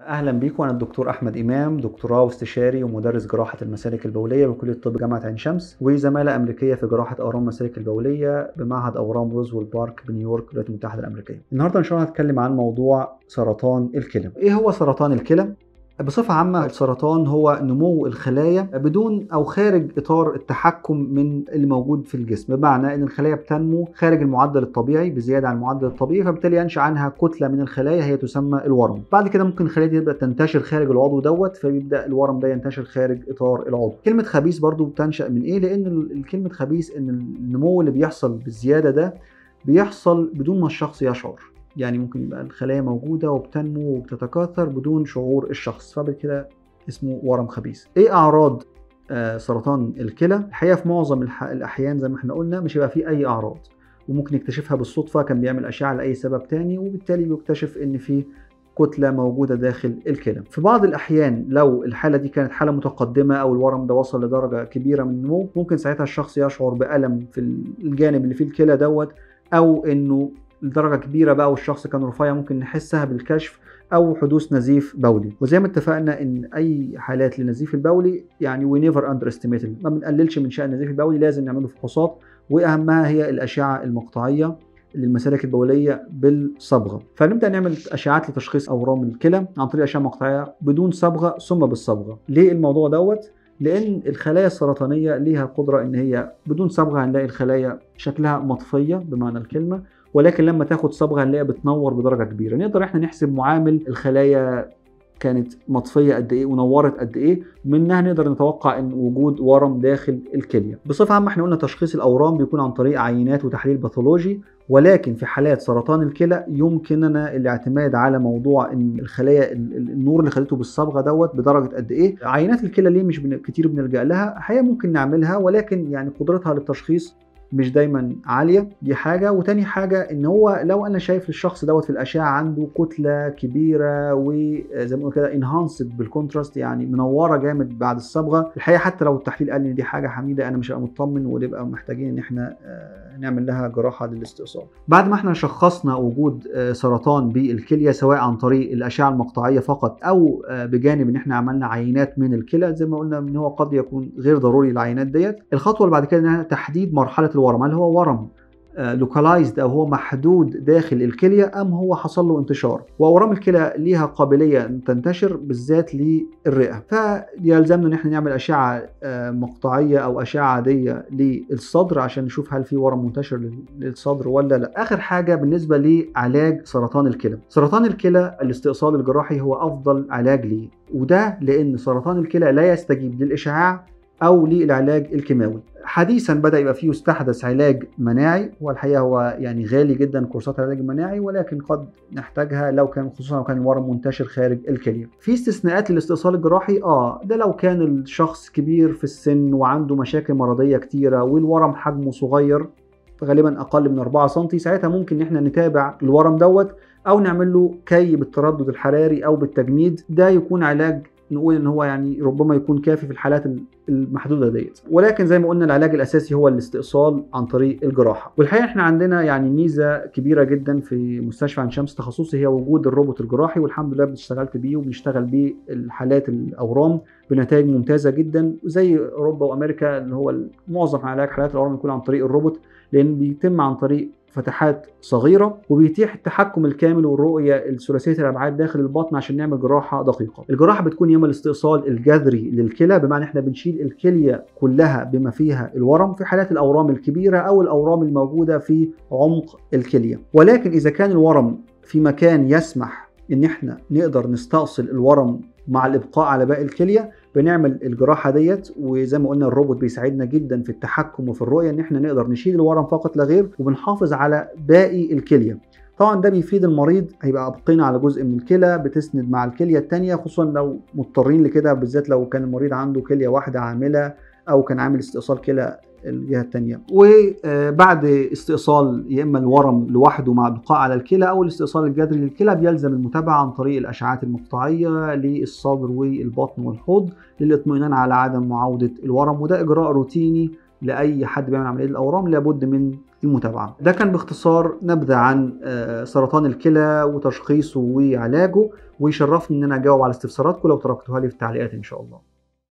اهلا بيكم انا الدكتور احمد امام دكتوراه واستشاري ومدرس جراحه المسالك البوليه بكليه طب جامعه عين شمس وزماله امريكيه في جراحه اورام المسالك البوليه بمعهد اورام روزويل بارك بنيويورك الولايات المتحده الامريكيه. النهارده ان شاء الله هتكلم عن موضوع سرطان الكلى. ايه هو سرطان الكلى؟ بصفة عامة السرطان هو نمو الخلايا بدون أو خارج إطار التحكم من اللي موجود في الجسم بمعنى أن الخلايا بتنمو خارج المعدل الطبيعي بزيادة عن المعدل الطبيعي فبالتالي ينشأ عنها كتلة من الخلايا هي تسمى الورم بعد كده ممكن الخلايا دي تبدأ تنتشر خارج العضو دوت فبيبدأ الورم ده ينتشر خارج إطار العضو كلمة خبيث برضو بتنشأ من إيه لأن كلمة خبيث أن النمو اللي بيحصل بالزيادة ده بيحصل بدون ما الشخص يشعر يعني ممكن يبقى الخلايا موجودة وبتنمو وبتتكاثر بدون شعور الشخص فبالكده اسمه ورم خبيث ايه اعراض آه سرطان الكلى الحقيقة في معظم الاحيان زي ما احنا قلنا مش هيبقى فيه اي اعراض وممكن يكتشفها بالصدفة كان بيعمل أشعة لأي سبب تاني وبالتالي بيكتشف إن في كتلة موجودة داخل الكلى. في بعض الأحيان لو الحالة دي كانت حالة متقدمة أو الورم ده وصل لدرجة كبيرة من النمو ممكن ساعتها الشخص يشعر بألم في الجانب اللي فيه الكلى دوت أو إنه لدرجه كبيره بقى والشخص كان رفيع ممكن نحسها بالكشف او حدوث نزيف بولي وزي ما اتفقنا ان اي حالات للنزيف البولي يعني وي نيفر اندر استيميت ما بنقللش من شان النزيف البولي لازم نعمله فحوصات واهمها هي الاشعه المقطعيه للمسالك البوليه بالصبغه فنبدا نعمل اشعات لتشخيص اورام الكلى عن طريق اشعه مقطعيه بدون صبغه ثم بالصبغه ليه الموضوع دوت لان الخلايا السرطانيه ليها قدره ان هي بدون صبغه هنلاقي الخلايا شكلها مطفيه بمعنى الكلمه ولكن لما تاخد صبغه هنلاقيها بتنور بدرجه كبيره نقدر احنا نحسب معامل الخلايا كانت مطفيه قد ايه ونورت قد ايه منها نقدر نتوقع ان وجود ورم داخل الكليه بصفه عامه احنا قلنا تشخيص الاورام بيكون عن طريق عينات وتحليل باثولوجي ولكن في حالات سرطان الكلى يمكننا الاعتماد على موضوع ان الخلايا النور اللي خدته بالصبغه دوت بدرجه قد ايه عينات الكلى ليه مش كتير بنلجا لها حقيقه ممكن نعملها ولكن يعني قدرتها للتشخيص مش دايما عاليه دي حاجه وتاني حاجه ان هو لو انا شايف الشخص دوت في الاشعه عنده كتله كبيره وزي ما بنقول كده انهانسد بالكونتراست يعني منوره جامد بعد الصبغه الحقيقه حتى لو التحليل قال ان دي حاجه حميده انا مش هبقى مطمن ونبقى محتاجين ان احنا نعمل لها جراحه للاستئصال بعد ما احنا شخصنا وجود سرطان بالكليه سواء عن طريق الاشعه المقطعيه فقط او بجانب ان احنا عملنا عينات من الكلى زي ما قلنا ان هو قد يكون غير ضروري العينات ديت الخطوه اللي بعد كده انها تحديد مرحله الورم هل هو ورم لوكالايزد او هو محدود داخل الكليه ام هو حصل له انتشار واورام الكلى ليها قابليه ان تنتشر بالذات للرئه فيلزمنا ان احنا نعمل اشعه مقطعيه او اشعه عاديه للصدر عشان نشوف هل في ورم منتشر للصدر ولا لا اخر حاجه بالنسبه لعلاج سرطان الكلى سرطان الكلى الاستئصال الجراحي هو افضل علاج ليه وده لان سرطان الكلى لا يستجيب للاشعاع او للعلاج الكيماوي حديثا بدا يبقى فيه يستحدث علاج مناعي والحقيقه هو يعني غالي جدا كورسات العلاج المناعي ولكن قد نحتاجها لو كان خصوصا لو كان الورم منتشر خارج الكليه. في استثناءات للاستئصال الجراحي اه ده لو كان الشخص كبير في السن وعنده مشاكل مرضيه كتيره والورم حجمه صغير غالبا اقل من 4 سم ساعتها ممكن ان احنا نتابع الورم دوت او نعمل له كي بالتردد الحراري او بالتجميد ده يكون علاج نقول ان هو يعني ربما يكون كافي في الحالات المحدوده ديت ولكن زي ما قلنا العلاج الاساسي هو الاستئصال عن طريق الجراحه والحقيقه احنا عندنا يعني ميزه كبيره جدا في مستشفى عين شمس تخصصي هي وجود الروبوت الجراحي والحمد لله اشتغلت بيه وبنشتغل بيه الحالات الاورام بنتائج ممتازه جدا زي اوروبا وامريكا اللي هو معظم علاج حالات الاورام يكون عن طريق الروبوت لان بيتم عن طريق فتحات صغيره وبيتيح التحكم الكامل والرؤيه الثلاثيه الابعاد داخل البطن عشان نعمل جراحه دقيقه. الجراحه بتكون يوم الاستئصال الجذري للكلى بمعنى احنا بنشيل الكليه كلها بما فيها الورم في حالات الاورام الكبيره او الاورام الموجوده في عمق الكليه. ولكن اذا كان الورم في مكان يسمح ان احنا نقدر نستأصل الورم مع الابقاء على باقي الكليه بنعمل الجراحه ديت وزي ما قلنا الروبوت بيساعدنا جدا في التحكم وفي الرؤيه ان احنا نقدر نشيل الورم فقط لا غير وبنحافظ على باقي الكليه طبعا ده بيفيد المريض هيبقى ابقينا على جزء من الكلى بتسند مع الكليه الثانيه خصوصا لو مضطرين لكده بالذات لو كان المريض عنده كليه واحده عامله او كان عامل استئصال كلى الجهه الثانيه وبعد استئصال يا اما الورم لوحده مع بقاء على الكلى او الاستئصال الجذري للكلى بيلزم المتابعه عن طريق الاشعاعات المقطعيه للصدر والبطن والحوض للاطمئنان على عدم معاوده الورم وده اجراء روتيني لاي حد بيعمل عمليه الاورام لابد من المتابعه ده كان باختصار نبذه عن آه، سرطان الكلى وتشخيصه وعلاجه ويشرفني ان انا اجاوب على استفساراتكم لو تركتوها لي في التعليقات ان شاء الله